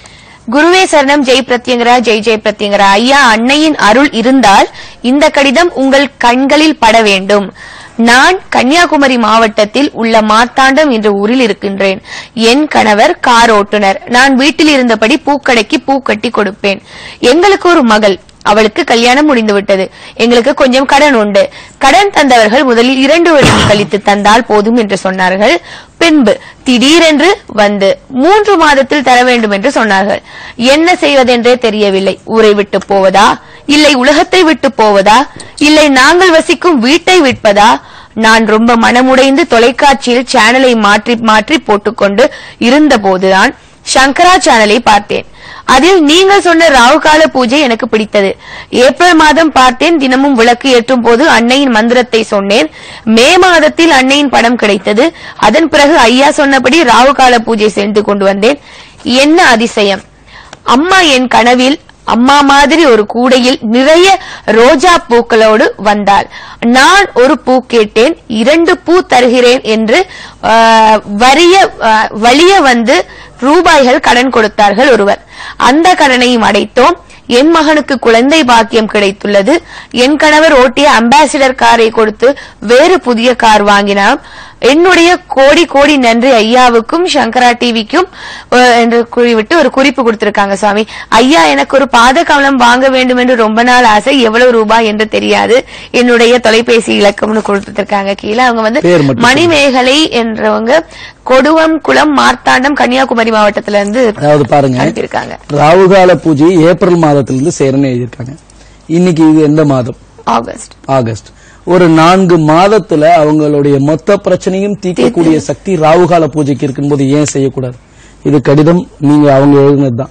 குருவே சரணம் ஜெய் பிரத்யங்கரா ஜெய் ஜெய் பிரத்யங்கரா ஐயா அன்னையின் அருள் இருந்தால் இந்த கடிதம் உங்கள் கண்களில் பட வேண்டும் நான் கன்னியாகுமரி மாவட்டத்தில் உள்ள மார்த்தாண்டம் என்ற ஊரில் இருக்கின்றேன் என் கணவர் கார் ஓட்டுநர் நான் வீட்டில் இருந்தபடி பூக்கடைக்கு பூ கட்டி கொடுப்பேன் எங்களுக்கு ஒரு மகள் அவளுக்கு கல்யாணம் முடிந்து விட்டது எங்களுக்கு கொஞ்சம் கடன் உண்டு கடன் தந்தவர்கள் முதலில் இரண்டு வருடம் கழித்து தந்தால் போதும் என்று சொன்னார்கள் பின்பு திடீரென்று வந்து மூன்று மாதத்தில் தர வேண்டும் என்று சொன்னார்கள் என்ன செய்வதென்றே தெரியவில்லை ஊரை விட்டு போவதா இல்லை உலகத்தை விட்டு போவதா இல்லை நாங்கள் வசிக்கும் வீட்டை விற்பதா நான் ரொம்ப மனமுடைந்து தொலைக்காட்சியில் சேனலை மாற்றி மாற்றி போட்டுக்கொண்டு இருந்தபோதுதான் சங்கரா சேனலை பார்த்தேன் அதில் நீங்கள் சொன்ன ராவுகால பூஜை எனக்கு பிடித்தது ஏப்ரல் மாதம் பார்த்தேன் தினமும் விளக்கு ஏற்றும் போது அன்னையின் மந்திரத்தை சொன்னேன் மே மாதத்தில் அன்னையின் படம் கிடைத்தது அதன் பிறகு ஐயா சொன்னபடி ராவுகால பூஜை செய்து கொண்டு வந்தேன் என்ன அதிசயம் அம்மா என் கனவில் அம்மா மாதிரி ஒரு கூடையில் நிறைய ரோஜா பூக்களோடு வந்தாள் நான் ஒரு பூ கேட்டேன் இரண்டு பூ தருகிறேன் என்று ஆஹ், வறிய ஆஹ், வலிய வந்து ரூபாய்கள் கடன் கொடுத்தார்கள் ஒருவர் அந்த கடனையும் அடைத்தோம் என் மகனுக்கு குழந்தை பாக்கியம் கிடைத்துள்ளது என் கணவர் ஓட்டிய அம்பாசிடர் காரை கொடுத்து வேறு புதிய கார் வாங்கினார் என்னுடைய கோடி கோடி நன்றி ஐயாவுக்கும் சங்கரா டிவிக்கும் அஹ், என்று கூறிவிட்டு ஒரு குறிப்பு கொடுத்திருக்காங்க சுவாமி ஐயா எனக்கு ஒரு பாத கமலம் வாங்க வேண்டும் என்று ரொம்ப நாள் ஆசை எவ்வளவு ரூபாய் என்று தெரியாது என்னுடைய தொலைபேசி இலக்கம்னு கொடுத்திருக்காங்க கீழே அவங்க வந்து பேர் மட்டும் மணிமேகலை என்றவங்க கொடுவம் குளம் மார்த்தாண்டம் கன்னியாகுமரி மாவட்டத்துல இருந்து அதாவது பாருங்க அனுப்பியிருக்காங்க ராவுகால பூஜை ஏப்ரல் மாதத்திலிருந்து சேரன்னு எழுதியிருக்காங்க இன்னைக்கு இது எந்த மாதம் ஆகஸ்ட் ஆகஸ்ட் ஒரு நான்கு மாதத்துல அவங்களுடைய மொத்த பிரச்சனையும் தீர்க்கக்கூடிய சக்தி ராவுகால பூஜைக்கு இருக்கும்போது ஏன் செய்யக்கூடாது இது கடிதம் நீங்க அவங்க எழுதினதுதான்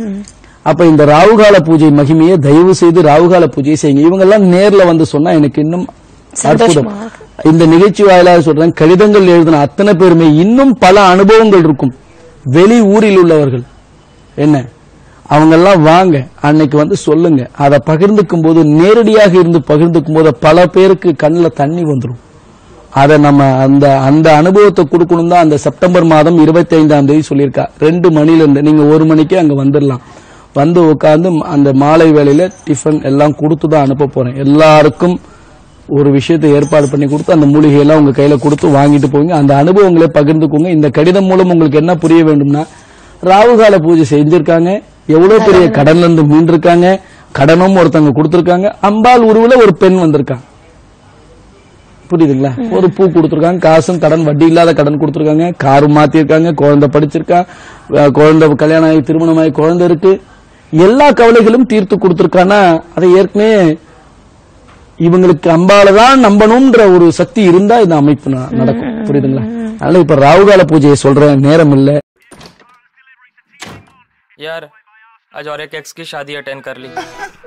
அப்ப இந்த ராவுகால பூஜை மகிமையை தயவு செய்து ராவுகால பூஜையை செய்யுங்க இவங்க எல்லாம் நேர்ல வந்து சொன்னா எனக்கு இன்னும் அற்புதம் சந்தோஷமா இந்த நிகழ்ச்சி வாயிலாக சொல்றேன் கடிதங்கள் எழுதின அத்தனை பேருமே இன்னும் பல அனுபவங்கள் இருக்கும் வெளி ஊரில் உள்ளவர்கள் என்ன அவங்க எல்லாம் வாங்க அன்னைக்கு வந்து சொல்லுங்க அதை பகிர்ந்துக்கும் போது நேரடியாக இருந்து பகிர்ந்துக்கும் போது பல பேருக்கு கண்ணில் தண்ணி வந்துடும் அதை நம்ம அந்த அந்த அனுபவத்தை கொடுக்கணும் தான் அந்த செப்டம்பர் மாதம் இருபத்தி ஐந்தாம் தேதி சொல்லியிருக்கா ரெண்டு மணில இருந்து நீங்க ஒரு மணிக்கு அங்க வந்துடலாம் வந்து உட்கார்ந்து அந்த மாலை வேளையில டிஃபன் எல்லாம் கொடுத்து தான் அனுப்ப போறேன் எல்லாருக்கும் ஒரு விஷயத்தை ஏற்பாடு பண்ணி கொடுத்து அந்த மூலிகை எல்லாம் உங்க கையில கொடுத்து வாங்கிட்டு போவீங்க அந்த அனுபவங்களை பகிர்ந்துக்கோங்க இந்த கடிதம் மூலம் உங்களுக்கு என்ன புரிய வேண்டும்னா ராவுகால பூஜை செஞ்சிருக்காங்க எவ்வளவு பெரிய கடன்ல இருந்து மீண்டிருக்காங்க கடனும் ஒருத்தவங்க கொடுத்திருக்காங்க அம்பாள் உருவுல ஒரு பெண் வந்திருக்காங்க புரியுதுங்களா ஒரு பூ கொடுத்திருக்காங்க காசும் கடன் வட்டி இல்லாத கடன் கொடுத்திருக்காங்க காரும் மாத்திருக்காங்க குழந்தை படிச்சிருக்கா அஹ் குழந்தை கல்யாணம் ஆகி திருமணமாகி குழந்தை இருக்கு எல்லா கவலைகளும் தீர்த்து கொடுத்திருக்கானா அதை ஏற்கனவே இவங்களுக்கு அம்பால தான் நம்பணும்ன்ற ஒரு சக்தி இருந்தா இந்த அமைப்பு ந- நடக்கும் புரியுதுங்களா அதனால இப்ப ராவுகால பூஜையை சொல்ற நேரம் இல்ல यार आज और एक एक्स की शादी अटेंड कर ली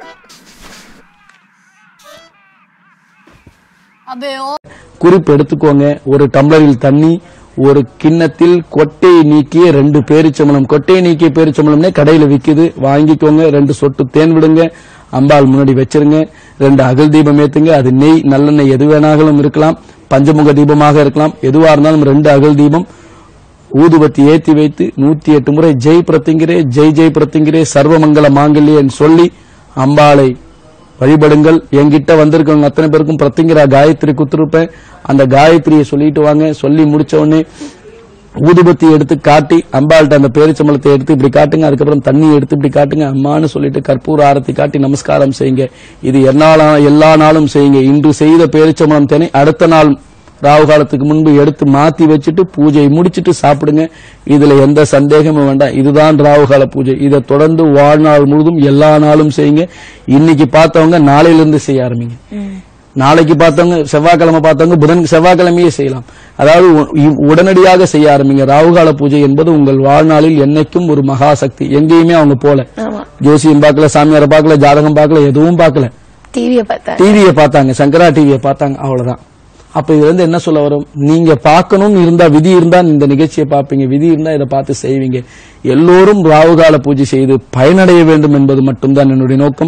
குறிப்பு எடுத்துக்கோங்க ஒரு டம்ளரில் தண்ணி ஒரு கிண்ணத்தில் கொட்டையை நீக்கிய ரெண்டு பேரிச்சம்பளம் கொட்டையை நீக்கிய பேரிச்சம்பளம்னே கடையில விக்குது வாங்கிக்கோங்க ரெண்டு சொட்டு தேன் விடுங்க அம்பாள் முன்னாடி வச்சிருங்க ரெண்டு அகல் தீபம் ஏத்துங்க அது நெய் நல்லெண்ணெய் எது வேணாலும் இருக்கலாம் பஞ்சமுக தீபமாக இருக்கலாம் எதுவா இருந்தாலும் ரெண்டு அகல் தீபம் ஊதுபத்தி ஏத்தி வைத்து நூத்தி எட்டு முறை ஜெய் பிரத்திங்கிறே ஜெய் ஜெய் பிரத்திங்கிறே சர்வமங்கல மாங்கல்யன்னு சொல்லி அம்பாளை வழிபடுங்கள் என்கிட்ட வந்திருக்கவங்க அத்தனை பேருக்கும் பிரத்திங்கிரா காயத்ரி குத்துருப்பேன் அந்த காயத்ரியை சொல்லிட்டு வாங்க சொல்லி முடிச்ச உடனே ஊதுபத்தி எடுத்து காட்டி அம்பாள்கிட்ட அந்த பேரிச்சம்பளத்தை எடுத்து இப்படி காட்டுங்க அதுக்கப்புறம் தண்ணி எடுத்து இப்படி காட்டுங்க அம்மான்னு சொல்லிட்டு கற்பூர ஆரத்தி காட்டி நமஸ்காரம் செய்யுங்க இது எல்லா நா- எல்லா நாளும் செய்யுங்க இன்று செய்த பேரிச்சம்பளம் தேனை அடுத்த நாள் ராவு காலத்துக்கு முன்பு எடுத்து மாத்தி வச்சுட்டு பூஜையை முடிச்சிட்டு சாப்பிடுங்க இதுல எந்த சந்தேகமும் வேண்டாம் இதுதான் ராவு கால பூஜை இதை தொடர்ந்து வாழ்நாள் முழுதும் எல்லா நாளும் செய்யுங்க இன்னைக்கு பார்த்தவங்க நாளையில இருந்து செய்ய ஆரம்பிங்க நாளைக்கு பார்த்தவங்க செவ்வாய்க்கிழமை பார்த்தவங்க புதன் செவ்வாய்க்கிழமையே செய்யலாம் அதாவது உ- இ- உடனடியாக செய்ய ஆரம்பிங்க ராகுகால பூஜை என்பது உங்கள் வாழ்நாளில் என்னைக்கும் ஒரு மகாசக்தி எங்கேயுமே அவங்க போல ஆமா ஜோசியம் பார்க்கல சாமியாரை பார்க்கல ஜாதகம் பார்க்கல எதுவும் பார்க்கல டிவிய பார்த்தா டிவியை பார்த்தாங்க சங்கரா டிவியை பார்த்தாங்க அவ்வளவுதான் அப்ப இதுல இருந்து என்ன சொல்ல வரும் நீங்க பார்க்கணும்னு இருந்தா விதி இருந்தா இந்த நிகழ்ச்சியை பார்ப்பீங்க விதி இருந்தா இதை பார்த்து செய்வீங்க எல்லோரும் ராவுகால பூஜை செய்து பயனடைய வேண்டும் என்பது மட்டும்தான் என்னுடைய நோக்கம்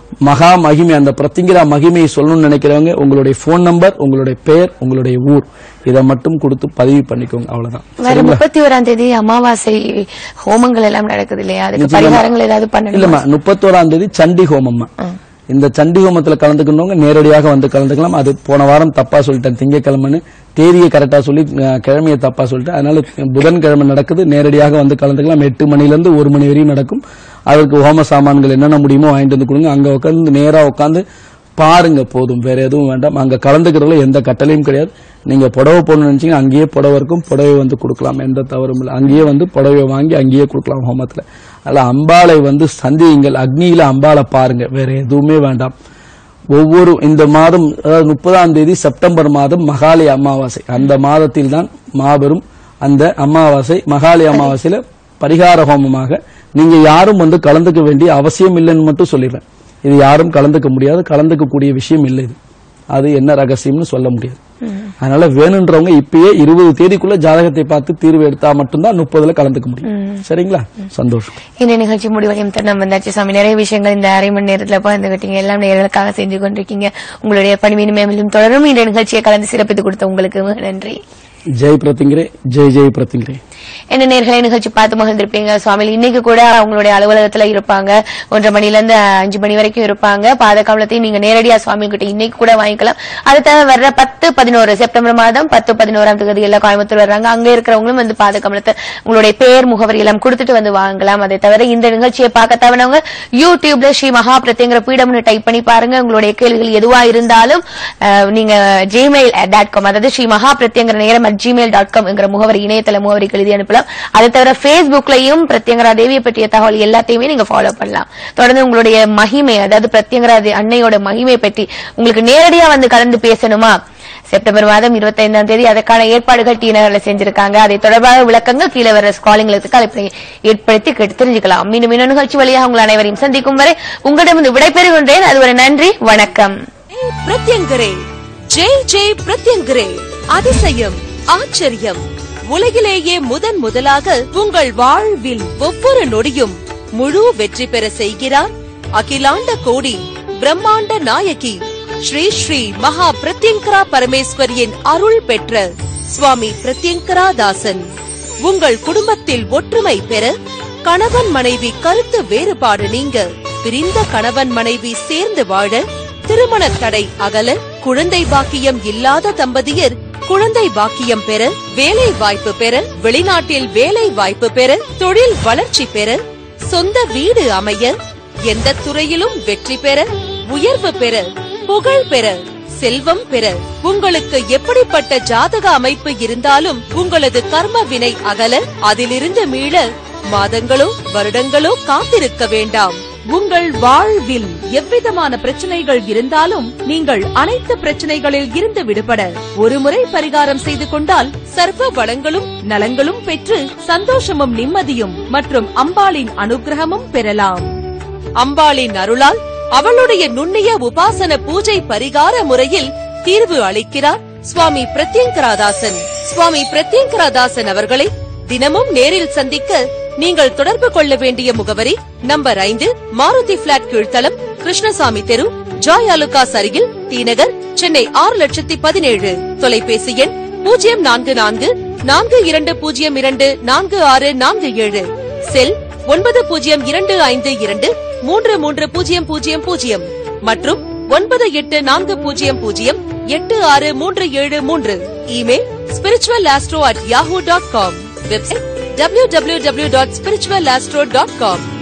மகா மகிமை அந்த பிரத்திங்கிரா மகிமையை சொல்லணும்னு நினைக்கிறவங்க உங்களுடைய போன் நம்பர் உங்களுடைய பெயர் உங்களுடைய ஊர் இதை மட்டும் கொடுத்து பதிவு பண்ணிக்கோங்க அவ்வளவுதான் வர முப்பத்தி ஓராம் தேதி அமாவாசை ஹோமங்கள் எல்லாம் நடக்குது இல்லையா அதுக்கு நிச்சயமா. பரிகாரங்கள் ஏதாவது பண்ணணுமா இல்லம்மா முப்பத்தோராம் தேதி சண்டி ஹோமம்மா இந்த சண்டி ஹோமத்துல கலந்துக்கணுங்க நேரடியாக வந்து கலந்துக்கலாம் அது போன வாரம் தப்பா சொல்லிட்டேன் திங்கக்கிழமைன்னு தேதியை கரெக்டா சொல்லி அஹ், கிழமையை தப்பா சொல்லிட்டேன் அதனால புதன்கிழமை நடக்குது நேரடியாக வந்து கலந்துக்கலாம் எட்டு மணில இருந்து ஒரு மணி வரையும் நடக்கும் அதற்கு ஹோம சாமான்கள் என்னென்ன முடியுமோ வாங்கிட்டு வந்து கொடுங்க அங்க உட்காந்து நேரா உட்காந்து பாருங்க போதும் வேற எதுவும் வேண்டாம் அங்க கலந்துக்கிறதுல எந்த கட்டளையும் கிடையாது நீங்க புடவை போடணும்னு நினைச்சீங்க அங்கேயே புடவை இருக்கும் புடவை வந்து கொடுக்கலாம் எந்த தவறும் இல்லை அங்கேயே வந்து புடவை வாங்கி அங்கேயே கொடுக்கலாம் ஹோமத்துல அதனால அம்பாளை வந்து சந்தியுங்கள் அக்னியில அம்பாளை பாருங்க வேற எதுவுமே வேண்டாம் ஒவ்வொரு இந்த மாதம் அதாவது முப்பதாம் தேதி செப்டம்பர் மாதம் மகாலய அமாவாசை அந்த மாதத்தில் தான் மாபெரும் அந்த அமாவாசை மகாலய அமாவாசையில பரிகார ஹோமமாக நீங்க யாரும் வந்து கலந்துக்க வேண்டிய அவசியம் இல்லைன்னு மட்டும் சொல்லிடுறேன் இது யாரும் கலந்துக்க முடியாது கலந்துக்க கூடிய விஷயம் இல்லை இது அது என்ன ரகசியம்னு சொல்ல முடியாது அதனால வேணுன்றவங்க இப்பயே இருபது தேதிக்குள்ள ஜாதகத்தை பார்த்து தீர்வு எடுத்தா மட்டும்தான் முப்பதுல கலந்துக்க முடியும் சரிங்களா சந்தோஷம் இந்த நிகழ்ச்சி முடிவடையும் தருணம் வந்தாச்சு சாமி நிறைய விஷயங்கள் இந்த அரை மணி நேரத்துல பகிர்ந்துகிட்டீங்க எல்லாம் நேர்களுக்காக செஞ்சு கொண்டிருக்கீங்க உங்களுடைய பணிவின் மேலும் தொடரும் இந்த நிகழ்ச்சியை கலந்து சிறப்பித்து கொடுத்த உங்களுக்கு மிக நன்றி ஜெய் பிரத்திங்கிரே ஜெய் ஜெய் பிரத்திங்கிரே என்ன நேர்களை நிகழ்ச்சி பார்த்து மகிழ்ந்திருப்பீங்க சுவாமி இன்னைக்கு கூட அவங்களுடைய அலுவலகத்துல இருப்பாங்க ஒன்றரை மணில இருந்து அஞ்சு மணி வரைக்கும் இருப்பாங்க பாத கமலத்தையும் நீங்க நேரடியா சுவாமி கிட்ட இன்னைக்கு கூட வாங்கிக்கலாம் அது தவிர வர்ற பத்து பதினோரு செப்டம்பர் மாதம் பத்து பதினோராம் தேதி எல்லாம் கோயம்புத்தூர் வர்றாங்க அங்க இருக்கிறவங்களும் வந்து பாத கமலத்தை உங்களுடைய பேர் முகவரி எல்லாம் கொடுத்துட்டு வந்து வாங்கலாம் அதை தவிர இந்த நிகழ்ச்சியை பார்க்க தவணவங்க யூடியூப்ல ஸ்ரீ மகா பிரத்யங்கிற பீடம்னு டைப் பண்ணி பாருங்க உங்களுடைய கேள்விகள் எதுவா இருந்தாலும் அஹ், நீங்க ஜிமெயில் டாட் காம் அதாவது ஸ்ரீ மகா பிரத்யங்கிற நேரம் அட் ஜிமெயில் டாட் காம் என்கிற முகவரி இணையதள முகவரிக்கு எழுதி அனுப்பலாம் அதை தவிர Facebookலயும் பிரத்யங்கரா தேவியை பற்றிய தகவல் எல்லாத்தையுமே நீங்க ஃபாலோ பண்ணலாம் தொடர்ந்து உங்களுடைய மகிமை அதாவது பிரத்யங்கரா தே- அன்னையோட மகிமை பற்றி உங்களுக்கு நேரடியா வந்து கலந்து பேசணுமா செப்டம்பர் மாதம் இருபத்தைந்தாம் தேதி அதற்கான ஏற்பாடுகள் டி நகர்ல செஞ்சிருக்காங்க அதை தொடர்பாக விளக்கங்கள் கீழே வர ஸ்காலிங் அழைப்பை ஏற்படுத்தி கேட்டு தெரிஞ்சுக்கலாம் மீண்டும் இன்னொரு நிகழ்ச்சி வழியாக உங்கள் அனைவரையும் சந்திக்கும் வரை உங்களிடமிருந்து விடைபெறுகின்றேன் அதுவரை நன்றி வணக்கம் பிரத்யங்கரே ஜெய் ஜெய் பிரத்யங்கரே அதிசயம் ஆச்சரியம் உலகிலேயே முதன் முதலாக உங்கள் வாழ்வில் ஒவ்வொரு நொடியும் முழு வெற்றி பெற செய்கிறார் அகிலாண்ட கோடி பிரம்மாண்ட நாயகி ஸ்ரீ ஸ்ரீ மகா பிரத்யங்கரா பரமேஸ்வரியின் அருள் பெற்ற சுவாமி பிரத்யங்கரா தாசன் உங்கள் குடும்பத்தில் ஒற்றுமை பெற கணவன் மனைவி கருத்து வேறுபாடு நீங்க பிரிந்த கணவன் மனைவி சேர்ந்து வாழ திருமண தடை அகல குழந்தை பாக்கியம் இல்லாத தம்பதியர் குழந்தை பாக்கியம் பெற வேலை வாய்ப்பு பெற வெளிநாட்டில் வேலை வாய்ப்பு பெற தொழில் வளர்ச்சி பெற சொந்த வீடு அமைய எந்த துறையிலும் வெற்றி பெற உயர்வு பெற புகழ் பெற செல்வம் பெற உங்களுக்கு எப்படிப்பட்ட ஜாதக அமைப்பு இருந்தாலும் உங்களது கர்ம வினை அகல அதிலிருந்து மீள மாதங்களோ வருடங்களோ காத்திருக்க வேண்டாம் உங்கள் வாழ்வில் எவ்விதமான பிரச்சனைகள் இருந்தாலும் நீங்கள் அனைத்து பிரச்சனைகளில் இருந்து விடுபட ஒருமுறை பரிகாரம் செய்து கொண்டால் சர்வ வளங்களும் நலங்களும் பெற்று சந்தோஷமும் நிம்மதியும் மற்றும் அம்பாளின் அனுகிரகமும் பெறலாம் அம்பாளின் அருளால் அவளுடைய நுண்ணிய உபாசன பூஜை பரிகார முறையில் தீர்வு அளிக்கிறார் சுவாமி பிரத்யங்கராதாசன் சுவாமி பிரத்யங்கராதாசன் அவர்களை தினமும் நேரில் சந்திக்க நீங்கள் தொடர்பு கொள்ள வேண்டிய முகவரி நம்பர் ஐந்து மாருதி பிளாட் கீழ்த்தளம் கிருஷ்ணசாமி தெரு ஜாய் அலுகாஸ் அருகில் டி நகர் சென்னை ஆறு லட்சத்தி பதினேழு தொலைபேசி எண் பூஜ்ஜியம் நான்கு நான்கு நான்கு இரண்டு பூஜ்ஜியம் இரண்டு நான்கு ஆறு நான்கு ஏழு செல் ஒன்பது பூஜ்ஜியம் இரண்டு ஐந்து இரண்டு மூன்று மூன்று பூஜ்ஜியம் பூஜ்ஜியம் பூஜ்ஜியம் மற்றும் ஒன்பது எட்டு நான்கு பூஜ்ஜியம் பூஜ்ஜியம் எட்டு ஆறு மூன்று ஏழு மூன்று email spiritual astro at Yahoo dot com website W W W dot spiritual astro dot com